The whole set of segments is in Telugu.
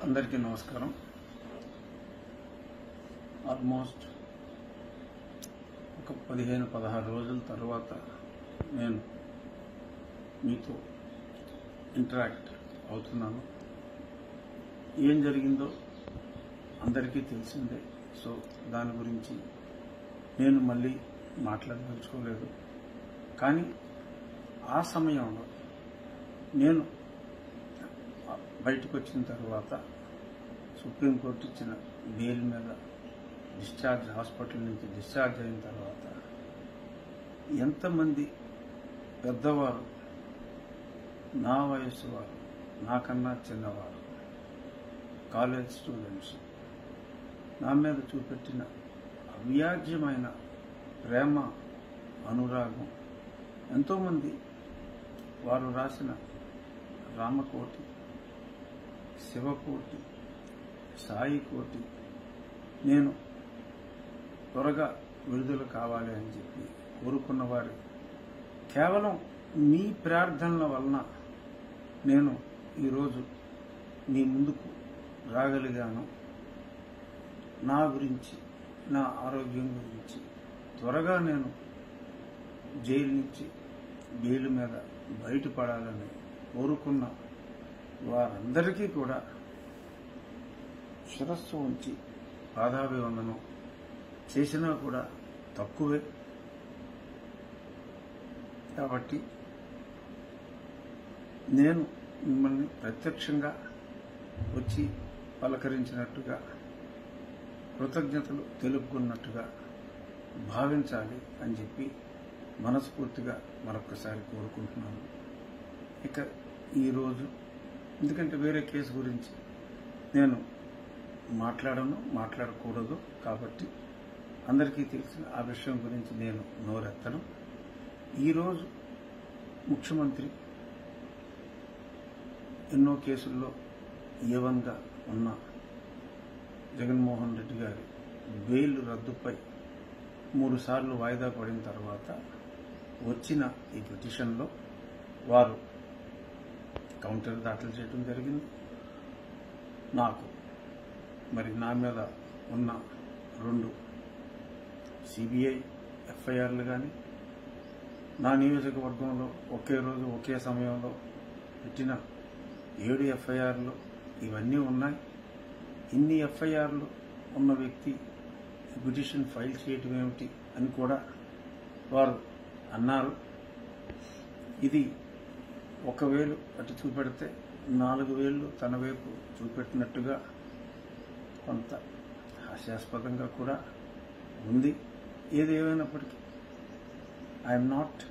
అందరికీ నమస్కారం ఆల్మోస్ట్ ఒక పదిహేను పదహారు రోజుల తర్వాత నేను మీతో ఇంటరాక్ట్ అవుతున్నాను ఏం జరిగిందో అందరికీ తెలిసిందే సో దాని గురించి నేను మళ్ళీ మాట్లాడదలుచుకోలేదు కానీ ఆ సమయంలో నేను బయటకు వచ్చిన తర్వాత సుప్రీంకోర్టు ఇచ్చిన బెయిల్ మీద డిశ్చార్జ్ హాస్పిటల్ నుంచి డిశ్చార్జ్ అయిన తర్వాత ఎంతమంది పెద్దవారు నా వయస్సు వారు నాకన్నా చిన్నవారు కాలేజ్ స్టూడెంట్స్ నా మీద చూపెట్టిన అవ్యాజ్యమైన ప్రేమ అనురాగం ఎంతోమంది వారు రాసిన రామకోటి శివకోటి సాయి కోటి నేను త్వరగా విడుదల కావాలి అని చెప్పి కోరుకున్న వారు కేవలం మీ ప్రార్థనల వలన నేను ఈరోజు మీ ముందుకు రాగలిగాను నా గురించి నా ఆరోగ్యం గురించి త్వరగా నేను జైలు నుంచి బెయిల్ మీద బయటపడాలని కోరుకున్న వారందరికీ కూడా శిరస్సు ఉంచి పాదాభివందనం చేసినా కూడా తక్కువే కాబట్టి నేను మిమ్మల్ని ప్రత్యక్షంగా వచ్చి పలకరించినట్టుగా కృతజ్ఞతలు తెలుపుకున్నట్టుగా భావించాలి అని చెప్పి మనస్ఫూర్తిగా మరొకసారి కోరుకుంటున్నాను ఇక ఈరోజు ఎందుకంటే వేరే కేసు గురించి నేను మాట్లాడను మాట్లాడకూడదు కాబట్టి అందరికీ తెలిసిన ఆ విషయం గురించి నేను నోరెత్తను ఈరోజు ముఖ్యమంత్రి ఎన్నో కేసుల్లో ఏవన్గా ఉన్న జగన్మోహన్ రెడ్డి గారి బెయిల్ రద్దుపై మూడు సార్లు వాయిదా పడిన తర్వాత వచ్చిన ఈ పిటిషన్లో వారు కౌంటర్ దాఖలు చేయడం జరిగింది నాకు మరి నా మీద ఉన్న రెండు సిబిఐ ఎఫ్ఐఆర్లు కానీ నా నియోజకవర్గంలో ఒకే రోజు ఒకే సమయంలో పెట్టిన ఏడు ఎఫ్ఐఆర్లు ఇవన్నీ ఉన్నాయి ఇన్ని ఎఫ్ఐఆర్లు ఉన్న వ్యక్తి ఈ పిటిషన్ ఫైల్ చేయటం ఏమిటి అని కూడా వారు అన్నారు ఇది ఒక వేలు అటు చూపెడితే నాలుగు వేలు తన వైపు చూపెట్టినట్టుగా కొంత హాస్యాస్పదంగా కూడా ఉంది ఏది ఏమైనప్పటికీ I'm not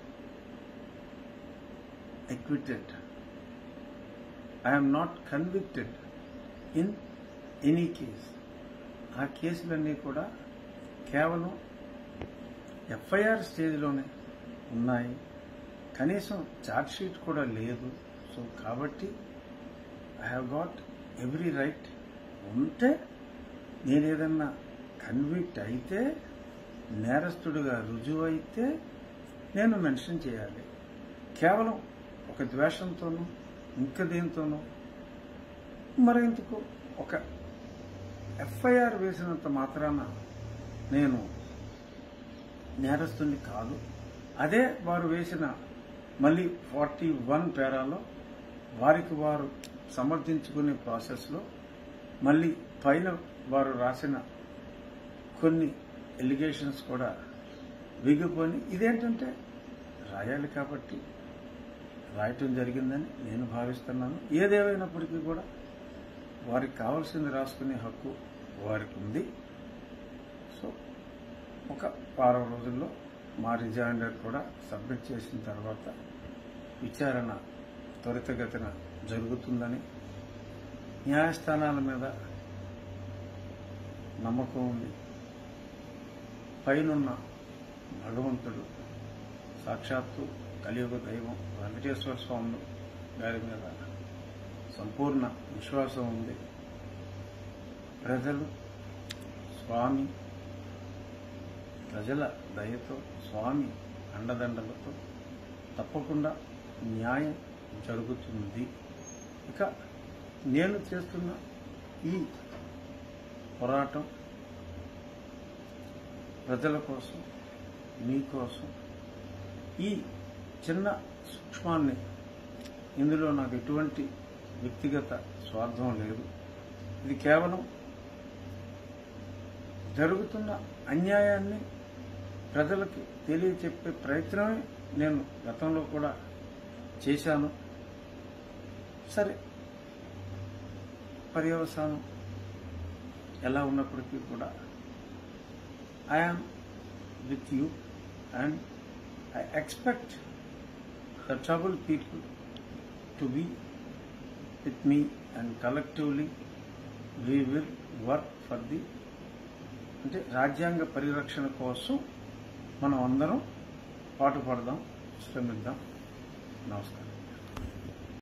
acquitted I'm not convicted in any case ఆ కేసులన్నీ కూడా కేవలం ఎఫ్ఐఆర్ స్టేజ్లోనే ఉన్నాయి కనీసం ఛార్జ్ షీట్ కూడా లేదు సో కాబట్టి I have got every right ఉంటే నేను ఏదన్నా కన్విక్ట్ అయితే నేరస్తుడుగా రుజువు అయితే నేను మెన్షన్ చేయాలి కేవలం ఒక ద్వేషంతోనూ ఇంకా దేంతోనూ మరింతకు ఒక ఎఫ్ఐఆర్ వేసినంత మాత్రాన నేను నేరస్తుని కాదు అదే వారు వేసిన మళ్ళీ ఫార్టీ వన్ పేరాలో వారికి వారు సమర్థించుకునే ప్రాసెస్లో మళ్ళీ పైన వారు రాసిన కొన్ని ఎలిగేషన్స్ కూడా విగిపోయి ఇదేంటంటే రాయాలి కాబట్టి రాయటం జరిగిందని నేను భావిస్తున్నాను ఏదేమైనప్పటికీ కూడా వారికి కావాల్సింది రాసుకునే హక్కు వారికి ఉంది సో ఒక వారం రోజుల్లో మా రిజైండర్ కూడా సబ్మిట్ చేసిన తర్వాత విచారణ త్వరితగతిన జరుగుతుందని న్యాయస్థానాల మీద నమ్మకం ఉంది పైనున్న భగవంతుడు సాక్షాత్తు కలియుగ దైవం వెంకటేశ్వర స్వామి గారి మీద సంపూర్ణ విశ్వాసం ఉంది ప్రజలు స్వామి ప్రజల దయతో స్వామి అండదండలతో తప్పకుండా న్యాయం జరుగుతుంది ఇక నేను చేస్తున్న ఈ పోరాటం ప్రజల కోసం మీకోసం ఈ చిన్న సూక్ష్మాన్ని ఇందులో నాకు ఎటువంటి వ్యక్తిగత స్వార్థం లేదు ఇది కేవలం జరుగుతున్న అన్యాయాన్ని ప్రజలకి తెలియచెప్పే ప్రయత్నమే నేను గతంలో కూడా చేశాను సరే పర్యవసానం ఎలా ఉన్నప్పటికీ కూడా I am with you and I expect the trouble people to be with me and collectively we will work for the అంటే రాజ్యాంగ పరిరక్షణ కోసం మనం అందరం పాటుపడదాం శ్రమిద్దాం నమస్కారం